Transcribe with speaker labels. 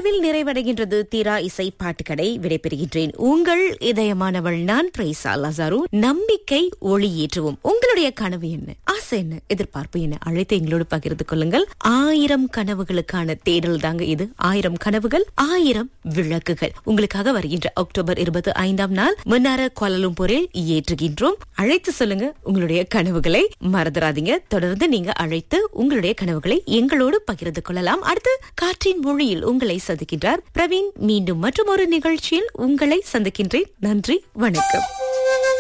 Speaker 1: இன்றளவில் நிறைவடைகின்றது தீரா இசை பாட்டுக்கடை விடைபெறுகின்றேன் உங்கள் இதயமானவள் நான் பிரைசா லசாரு நம்பிக்கை ஒளியேற்றுவோம் உங்களுடைய கனவு என்ன ஆசை என்ன எதிர்பார்ப்பு என்ன அழைத்து எங்களோடு பகிர்ந்து கொள்ளுங்கள் ஆயிரம் கனவுகளுக்கான தேடல் தாங்க இது ஆயிரம் கனவுகள் ஆயிரம் விளக்குகள் உங்களுக்காக வருகின்ற அக்டோபர் இருபத்தி ஐந்தாம் நாள் முன்னார கோலலும்பூரில் ஏற்றுகின்றோம் அழைத்து சொல்லுங்க உங்களுடைய கனவுகளை மறந்துடாதீங்க தொடர்ந்து நீங்க அழைத்து உங்களுடைய கனவுகளை எங்களோடு பகிர்ந்து கொள்ளலாம் அடுத்து காற்றின் மொழியில் உங்களை சந்திக்கின்றார் பிரவீன் மீண்டும் மற்றும் ஒரு நிகழ்ச்சியில் உங்களை சந்திக்கின்றேன் நன்றி வணக்கம்